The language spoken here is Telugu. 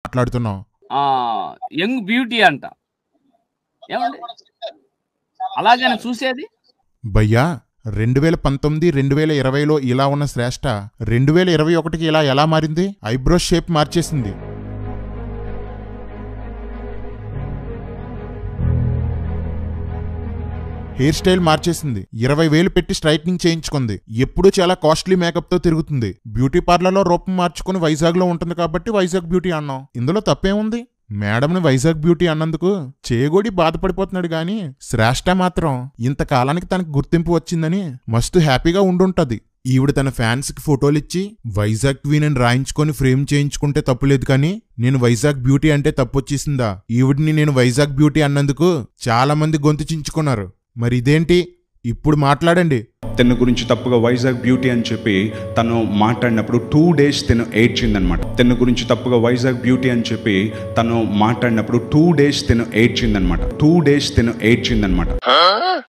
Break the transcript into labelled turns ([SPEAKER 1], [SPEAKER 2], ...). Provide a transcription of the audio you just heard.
[SPEAKER 1] మాట్లాడుతున్నావు
[SPEAKER 2] ఆ యంగ్ బ్యూటీ అంట ఏమండి అలాగని చూసేది
[SPEAKER 1] భయ్యా రెండు వేల పంతొమ్మిది రెండు వేల ఇరవైలో ఇలా ఉన్న శ్రేష్ట రెండు వేల ఇరవై ఒకటికి ఇలా ఎలా మారింది ఐబ్రో షేప్ మార్చేసింది హెయిర్ స్టైల్ మార్చేసింది ఇరవై వేలు పెట్టి స్ట్రైట్నింగ్ చేయించుకుంది ఎప్పుడూ చాలా కాస్ట్లీ మేకప్ తో తిరుగుతుంది బ్యూటీ పార్లర్లో రూపం మార్చుకుని వైజాగ్ లో ఉంటుంది కాబట్టి వైజాగ్ బ్యూటీ అన్నాం ఇందులో తప్పేముంది మేడంని వైజాగ్ బ్యూటీ అన్నందుకు చేగోడి బాధపడిపోతున్నాడు గాని శ్రేష్ట మాత్రం ఇంతకాలానికి తనకు గుర్తింపు వచ్చిందని మస్తు హ్యాపీగా ఉండుంటది ఈవిడ తన ఫ్యాన్స్ కి ఫోటోలు ఇచ్చి వైజాగ్ క్వీన్ అని రాయించుకొని ఫ్రేమ్ చేయించుకుంటే తప్పులేదు కానీ నేను వైజాగ్ బ్యూటీ అంటే తప్పొచ్చేసిందా ఈవిడిని నేను వైజాగ్ బ్యూటీ అన్నందుకు చాలా మంది గొంతు చించుకున్నారు మరి ఇదేంటి ఇప్పుడు మాట్లాడండి
[SPEAKER 3] తన గురించి తప్పుగా వైజాగ్ బ్యూటీ అని చెప్పి తను మాట్లాడినప్పుడు టూ డేస్ తను ఏడ్చిందనమాట తన గురించి తప్పుగా వైజాగ్ బ్యూటీ అని చెప్పి తను మాట్లాడినప్పుడు టూ డేస్ తను ఏడ్చిందనమాట టూ డేస్ తను ఏడ్చిందనమాట